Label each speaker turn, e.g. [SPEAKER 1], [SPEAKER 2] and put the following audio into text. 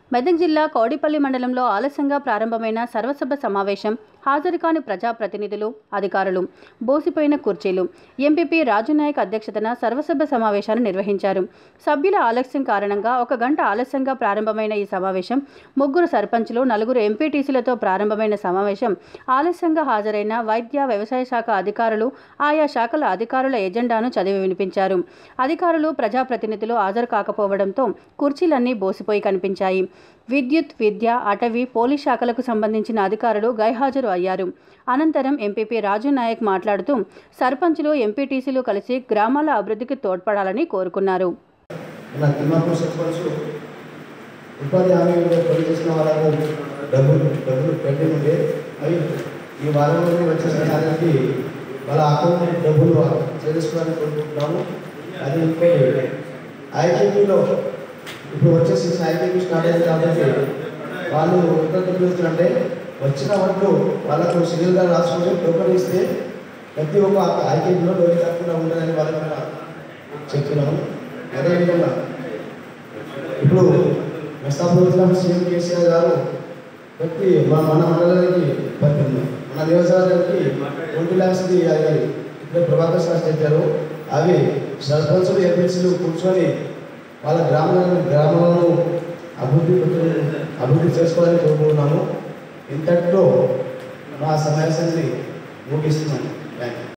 [SPEAKER 1] మెదక్ జిల్లా కౌడిపల్లి మండలంలో ఆలస్యంగా ప్రారంభమైన సర్వసభ సమావేశం హాజరు కాని ప్రజాప్రతినిధులు అధికారులు బోసిపోయిన కుర్చీలు ఎంపీపీ రాజునాయక్ అధ్యక్షతన సర్వసభ సమావేశాన్ని నిర్వహించారు సభ్యుల ఆలస్యం కారణంగా ఒక గంట ఆలస్యంగా ప్రారంభమైన ఈ సమావేశం ముగ్గురు సర్పంచులు నలుగురు ఎంపీటీసీలతో ప్రారంభమైన సమావేశం ఆలస్యంగా హాజరైన వైద్య వ్యవసాయ శాఖ అధికారులు ఆయా శాఖల అధికారుల ఎజెండాను చదివి వినిపించారు అధికారులు ప్రజాప్రతినిధులు హాజరు కాకపోవడంతో కుర్చీలన్నీ బోసిపోయి కనిపించాయి విద్యుత్ విద్య అటవీ పోలీస్ శాఖలకు సంబంధించిన అధికారులు గైహాజరు అయ్యారు అనంతరం ఎంపీపీ రాజు నాయక్ మాట్లాడుతూ సర్పంచులు ఎంపీటీసీలు కలిసి గ్రామాల అభివృద్ధికి తోడ్పడాలని కోరుకున్నారు
[SPEAKER 2] మన తిమ్మాపూర్ సర్పంచ్ ఉపాధి హామీ మీద పనిచేసిన వాళ్ళకు డబ్బులు డబ్బులు పెండింగ్ ఉండే అవి ఈ వారంలోనే వచ్చే సమయానికి వాళ్ళ అకౌంట్ డబ్బులు చేర్చుకోవాలని కోరుకుంటున్నాము అది ఇంకోటి ఐకేపీలో ఇప్పుడు వచ్చే సిక్స్ ఐకేపీ స్టార్ట్ అయింది కాబట్టి వాళ్ళు ఎంత అంటే వచ్చిన వడ్లు వాళ్ళకు సిగిల్గా రాసుకొని టోకెన్ ఇస్తే ప్రతి ఒక్క ఐకేపీలో డోరీ తప్పకుండా ఉండాలని వాళ్ళకి మేము చెప్తున్నాము అదేవిధంగా ఇప్పుడు నష్టాపూర్వం సీఎం కేసీఆర్ గారు ప్రతి మన మన మండలానికి ప్రతి మన వ్యవసాయానికి ట్వంటీ ల్యాక్స్ది అవి ఇప్పుడు ప్రభాకర్ సార్ చెప్పారు అవి సర్పంచులు ఎంపీసీలు కూర్చొని వాళ్ళ గ్రామాలను గ్రామాలను అభివృద్ధి అభివృద్ధి చేసుకోవాలని కోరుకుంటున్నాము ఇంతటితో మా సమావేశాన్ని ముగిస్తున్నాను